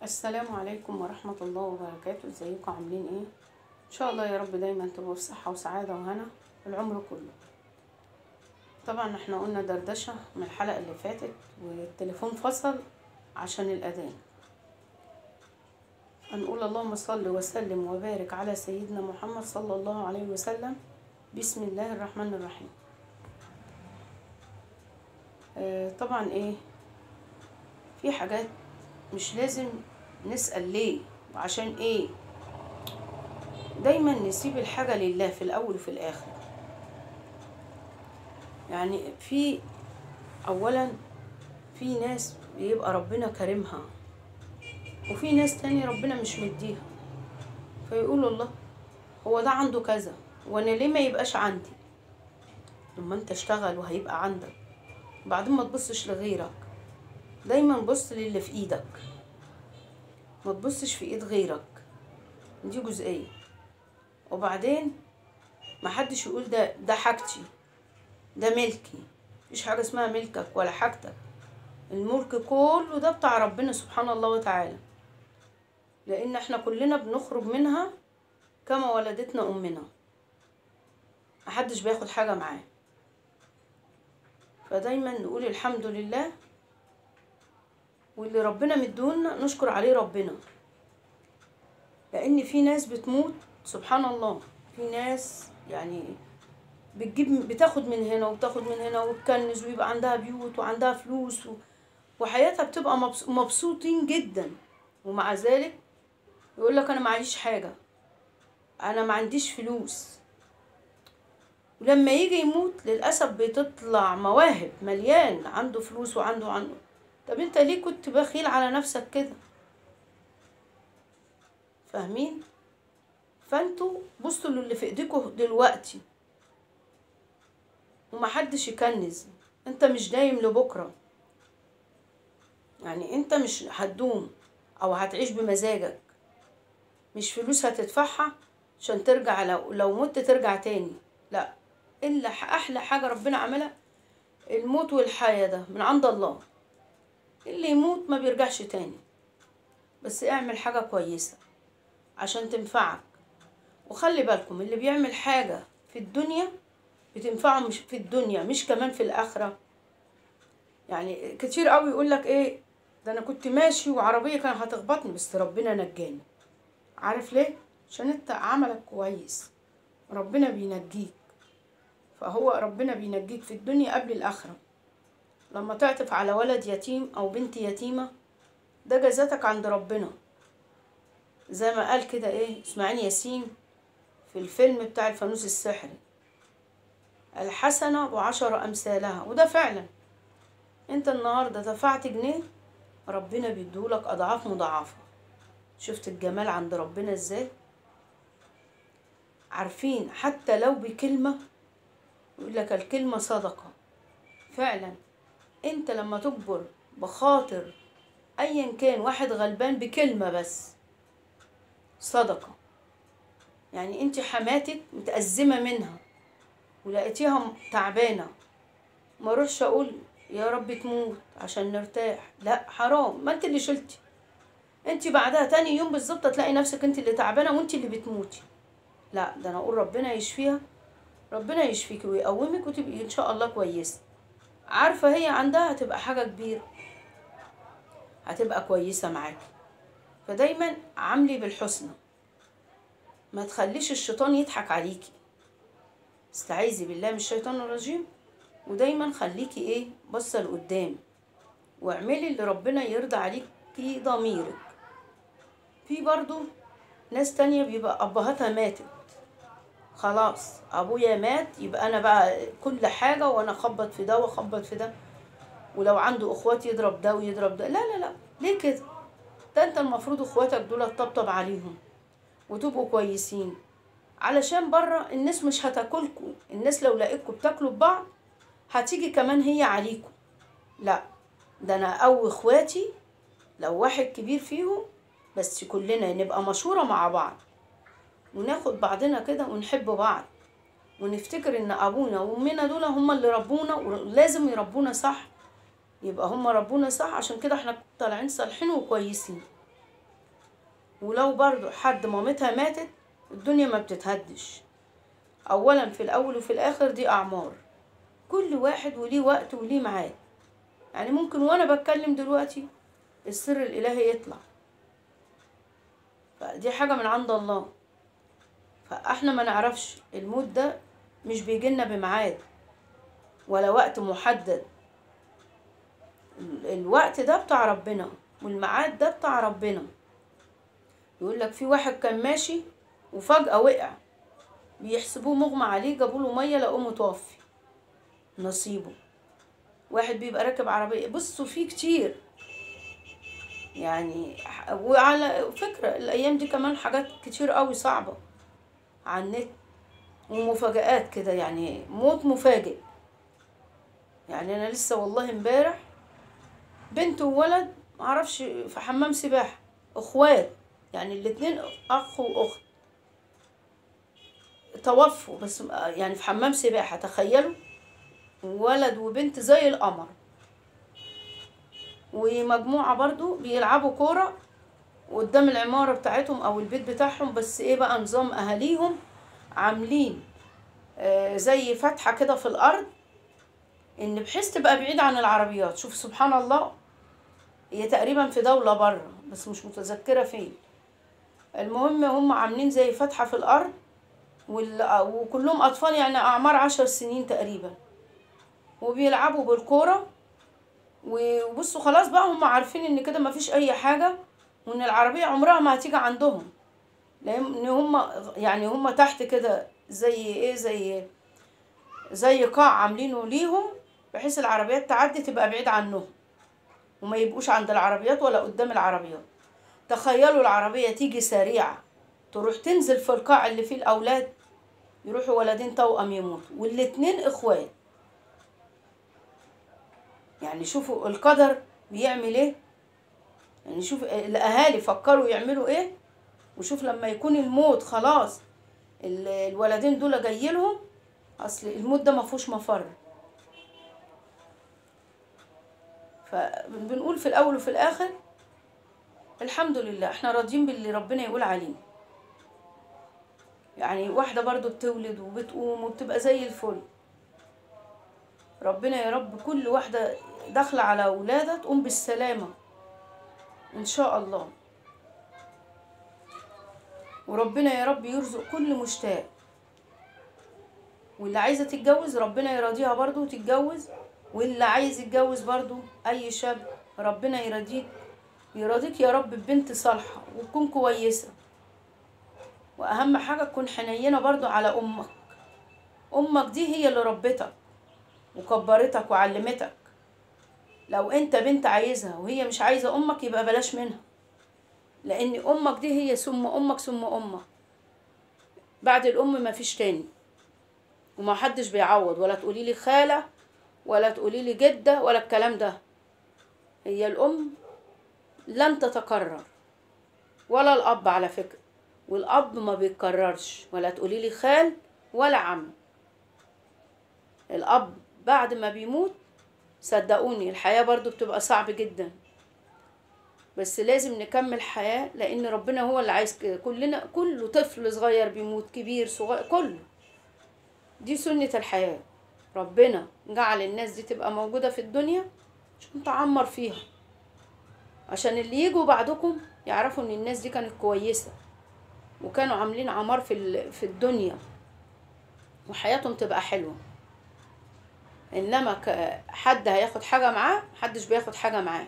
السلام عليكم ورحمة الله وبركاته ازيكم عاملين ايه ان شاء الله يا رب دايما تبقوا في صحة وسعادة وهنا العمر كله طبعا احنا قلنا دردشة من الحلقة اللي فاتت والتليفون فصل عشان الاذان هنقول اللهم صل وسلم وبارك على سيدنا محمد صلى الله عليه وسلم بسم الله الرحمن الرحيم آه طبعا ايه في حاجات مش لازم نسأل ليه وعشان ايه دايما نسيب الحاجة لله في الأول وفي الآخر يعني في أولا في ناس بيبقى ربنا كرمها وفي ناس تاني ربنا مش مديها فيقولوا الله هو ده عنده كذا وانا ليه ما يبقاش عندي لما انت اشتغل وهيبقى عندك بعدين ما تبصش لغيرك دايما بص للي في ايدك ما تبصش في ايد غيرك دي جزئية وبعدين ما حدش يقول ده ده حاجتي ده ملكي مفيش حاجة اسمها ملكك ولا حاجتك الملك كله ده بتاع ربنا سبحانه الله وتعالى لان احنا كلنا بنخرج منها كما ولدتنا امنا محدش بياخد حاجة معاه فدايما نقول الحمد لله واللي ربنا مدولنا نشكر عليه ربنا لان في ناس بتموت سبحان الله في ناس يعني بتجيب بتاخد من هنا وبتاخد من هنا وتكنز ويبقى عندها بيوت وعندها فلوس و... وحياتها بتبقى مبس- مبسوطين جدا ومع ذلك يقول لك انا معيش حاجه انا ما عنديش فلوس ولما يجي يموت للاسف بتطلع مواهب مليان عنده فلوس وعنده عنده طب انت ليه كنت بخيل على نفسك كده فاهمين فانتوا بصوا للي في ايديكوا دلوقتي ومحدش يكنز انت مش دايم لبكره يعني انت مش هتدوم او هتعيش بمزاجك مش فلوس هتدفعها عشان ترجع لو لو مت ترجع تاني لا الا ح- احلى حاجه ربنا عملها الموت والحياه ده من عند الله اللي يموت ما بيرجعش تاني بس اعمل حاجه كويسه عشان تنفعك وخلي بالكم اللي بيعمل حاجه في الدنيا بتنفعه مش في الدنيا مش كمان في الاخره يعني كتير قوي يقول لك ايه ده انا كنت ماشي وعربيه كانت هتخبطني بس ربنا نجاني عارف ليه عشان انت عملك كويس ربنا بينجيك فهو ربنا بينجيك في الدنيا قبل الاخره لما تعطف على ولد يتيم او بنت يتيمه ده جزاتك عند ربنا زي ما قال كده ايه اسماعيل ياسين في الفيلم بتاع الفانوس السحري الحسنة بعشر أمثالها وده فعلا انت النهاردة دفعت جنيه ربنا بيديهولك أضعاف مضاعفة شفت الجمال عند ربنا ازاي عارفين حتى لو بكلمة يقول لك الكلمة صدقة فعلا انت لما تكبر بخاطر ايا كان واحد غلبان بكلمة بس صدقة يعني انت حماتك متأزمة منها ولقيتيها م- تعبانة ما اروحش اقول يا رب تموت عشان نرتاح لا حرام ما انت اللي شلتي انت بعدها تاني يوم بالظبط تلاقي نفسك انت اللي تعبانة وانت اللي بتموتي لا ده انا اقول ربنا يشفيها ربنا يشفيك ويقومك وتبقي ان شاء الله كويسة عارفة هي عندها هتبقى حاجة كبيرة هتبقى كويسة معاكي فدايما عاملي بالحسنى ما تخليش الشيطان يضحك عليكي استعيذي بالله من الشيطان الرجيم ودايما خليكي ايه بصة لقدام واعملي اللي ربنا يرضى عليكي ضميرك في برضو ناس تانية بيبقى أبهاتها ماتت خلاص أبويا مات يبقى أنا بقى كل حاجة وأنا أخبط في ده وأخبط في ده ولو عنده أخوات يضرب ده ويضرب ده لا لا لا ليه كده ده أنت المفروض أخواتك دول تطبطب عليهم وتبقوا كويسين علشان بره الناس مش هتاكلكوا الناس لو لقيتكوا بتاكلوا ببعض هتيجي كمان هي عليكم لا ده انا او اخواتي لو واحد كبير فيهم بس كلنا نبقى مشورة مع بعض وناخد بعضنا كده ونحب بعض ونفتكر ان ابونا وامنا دول هم اللي ربونا ولازم يربونا صح يبقى هم ربونا صح عشان كده احنا طالعين صالحين وكويسين ولو برضو حد مامتها ماتت الدنيا ما بتتهدش اولا في الاول وفي الاخر دي اعمار كل واحد وليه وقت وليه ميعاد يعني ممكن وانا بتكلم دلوقتي السر الالهي يطلع فدي حاجة من عند الله فاحنا ما نعرفش الموت ده مش بيجيلنا بميعاد ولا وقت محدد ال- الوقت ده بتاع ربنا والميعاد ده بتاع ربنا يقول لك في واحد كان ماشي وفجأة وقع بيحسبوه مغمى عليه جابوا له ميه لقوه متوفي نصيبه واحد بيبقى راكب عربيه بصوا في كتير يعني ح- وعلى فكرة الأيام دي كمان حاجات كتير قوي صعبة على النت ومفاجآت كده يعني موت مفاجئ يعني أنا لسه والله امبارح بنت وولد معرفش في حمام سباحة اخوات يعني الاتنين اخ واخت توفوا بس يعني في حمام سباحة تخيلوا ولد وبنت زي القمر ومجموعة برضو بيلعبوا كورة قدام العمارة بتاعتهم أو البيت بتاعهم بس إيه بقى نظام أهاليهم عاملين آه، زي فتحة كده في الأرض إن بحيث تبقى بعيد عن العربيات شوف سبحان الله هي تقريبا في دولة بره بس مش متذكرة فين المهم هم عاملين زي فتحة في الأرض وال- وكلهم أطفال يعني أعمار عشر سنين تقريبا وبيلعبوا بالكورة وبصوا خلاص بقى هم عارفين ان كده مفيش اي حاجة وان العربية عمرها ما هتيجي عندهم لان هم يعني هم تحت كده زي ايه زي زي قاع عاملينه ليهم بحيث العربيات تعدي تبقى بعيد عنهم وما يبقوش عند العربيات ولا قدام العربيات تخيلوا العربية تيجي سريعة تروح تنزل في القاع اللي فيه الأولاد يروحوا ولدين توأم يموتوا والاتنين إخوات يعني شوفوا القدر بيعمل ايه يعني شوف الاهالي فكروا يعملوا ايه وشوف لما يكون الموت خلاص ال- الولدين دول جاي لهم اصل الموت ده ما فيهوش مفر فبنقول في الاول وفي الاخر الحمد لله احنا راضيين باللي ربنا يقول عليه يعني واحده برضو بتولد وبتقوم وبتبقى زي الفل ربنا يا رب كل واحدة داخلة على ولادة تقوم بالسلامة إن شاء الله وربنا يا رب يرزق كل مشتاق واللي عايزة تتجوز ربنا يرضيها برضو وتتجوز واللي عايز يتجوز برضو أي شاب ربنا يرضيك يرضيك يا رب ببنت صالحة وتكون كويسة وأهم حاجة تكون حنينة برضو على أمك أمك دي هي اللي ربتك وكبرتك وعلمتك لو انت بنت عايزها وهي مش عايزة امك يبقى بلاش منها لان امك دي هي ثم امك ثم امك بعد الام ما فيش تاني وما حدش بيعوض ولا تقولي لي خالة ولا تقولي لي جدة ولا الكلام ده هي الام لن تتكرر ولا الاب على فكرة والاب ما بيتكررش ولا تقولي لي خال ولا عم الاب بعد ما بيموت صدقوني الحياة برضو بتبقى صعب جدا بس لازم نكمل حياة لأن ربنا هو اللي عايز كده كلنا كله طفل صغير بيموت كبير صغير كله دي سنة الحياة ربنا جعل الناس دي تبقى موجودة في الدنيا عشان تعمر فيها عشان اللي يجوا بعدكم يعرفوا ان الناس دي كانت كويسة وكانوا عاملين عمار في ال- في الدنيا وحياتهم تبقى حلوه انما ك- حد هياخد حاجه معاه محدش بياخد حاجه معاه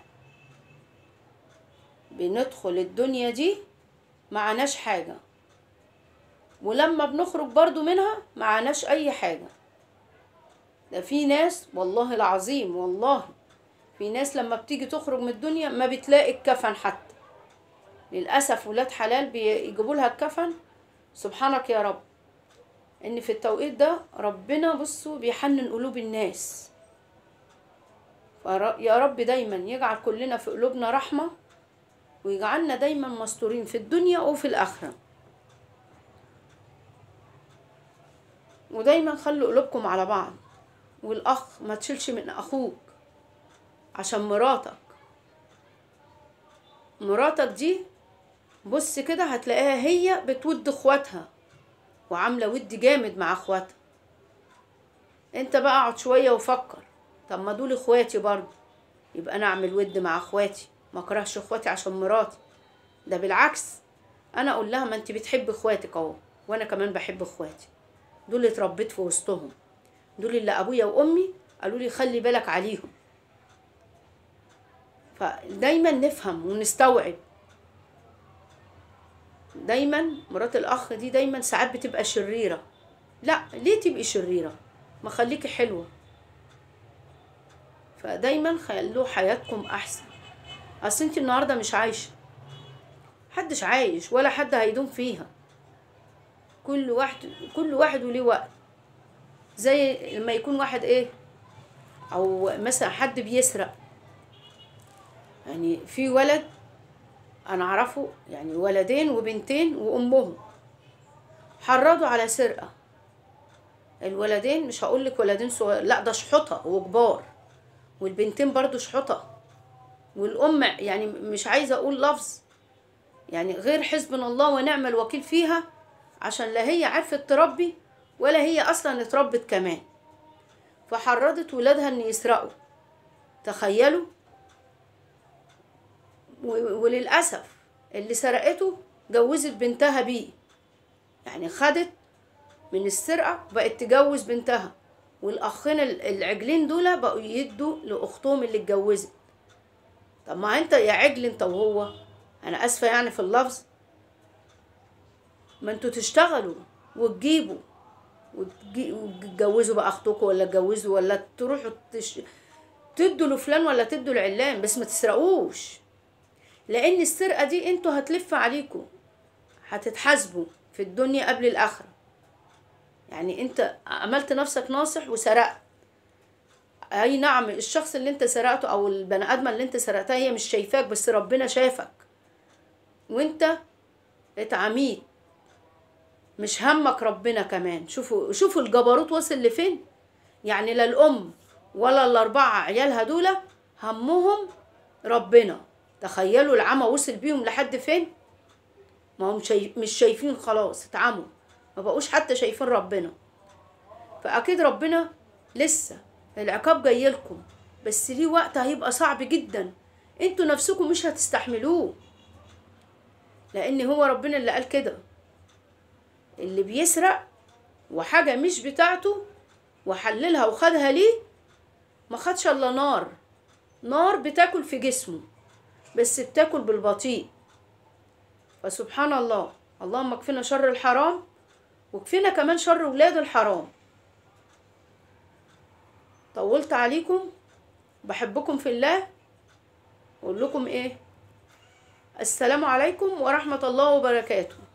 بندخل الدنيا دي معناش حاجه ولما بنخرج برضو منها معناش اي حاجه ده في ناس والله العظيم والله في ناس لما بتيجي تخرج من الدنيا ما بتلاقي الكفن حتى للاسف ولاد حلال بيجيبوا لها الكفن سبحانك يا رب ان في التوقيت ده ربنا بصوا بيحنن قلوب الناس فر- يا رب دايما يجعل كلنا في قلوبنا رحمة ويجعلنا دايما مستورين في الدنيا وفي الآخرة ودايما خلوا قلوبكم على بعض والأخ ما تشيلش من أخوك عشان مراتك مراتك دي بص كده هتلاقيها هي بتود اخواتها وعامله ود جامد مع اخواتها انت بقى اقعد شويه وفكر طب ما دول اخواتي برضه يبقى انا اعمل ود مع اخواتي ما اكرهش اخواتي عشان مراتي ده بالعكس انا اقول لها ما انت بتحب اخواتك اهو وانا كمان بحب اخواتي دول اللي اتربيت في وسطهم دول اللي ابويا وامي قالوا لي خلي بالك عليهم فدايما نفهم ونستوعب دايما مرات الاخ دي دايما ساعات بتبقى شريره لا ليه تبقي شريره ما خليكي حلوه فدايما خلوا حياتكم احسن اصل انت النهارده مش عايشه محدش عايش ولا حد هيدوم فيها كل واحد كل واحد وليه وقت زي لما يكون واحد ايه او مثلا حد بيسرق يعني في ولد انا اعرفه يعني ولدين وبنتين وامهم حرضوا على سرقه الولدين مش هقول لك ولدين صغير لا ده شحطه وكبار والبنتين برضو شحطه والام يعني مش عايزه اقول لفظ يعني غير حسبنا الله ونعم الوكيل فيها عشان لا هي عرفت تربي ولا هي اصلا اتربت كمان فحرضت ولادها ان يسرقوا تخيلوا و- وللاسف اللي سرقته جوزت بنتها بيه يعني خدت من السرقه بقت تجوز بنتها والاخين ال- العجلين دول بقوا يدوا لاختهم اللي اتجوزت طب ما انت يا عجل انت وهو انا اسفه يعني في اللفظ ما انتوا تشتغلوا وتجيبوا وتجي- وتتجوزوا بقى اختكم ولا تجوزوا ولا تروحوا تش... تدوا لفلان ولا تدوا لعلان بس ما تسرقوش لان السرقه دي انتوا هتلف عليكم هتتحاسبوا في الدنيا قبل الاخره يعني انت عملت نفسك ناصح وسرقت اي نعم الشخص اللي انت سرقته او البني ادمه اللي انت سرقتها هي مش شايفاك بس ربنا شافك وانت اتعميت مش همك ربنا كمان شوفوا شوفوا الجبروت وصل لفين يعني لا الام ولا الاربعه عيالها دول همهم ربنا تخيلوا العمى وصل بيهم لحد فين ما هم شايف مش شايفين خلاص اتعموا ما بقوش حتى شايفين ربنا فاكيد ربنا لسه العقاب جاي لكم بس ليه وقت هيبقى صعب جدا انتوا نفسكم مش هتستحملوه لان هو ربنا اللي قال كده اللي بيسرق وحاجه مش بتاعته وحللها وخدها ليه ما خدش الا نار نار بتاكل في جسمه بس بتاكل بالبطيء فسبحان الله اللهم اكفنا شر الحرام وكفينا كمان شر ولاد الحرام طولت عليكم بحبكم في الله اقول لكم ايه السلام عليكم ورحمة الله وبركاته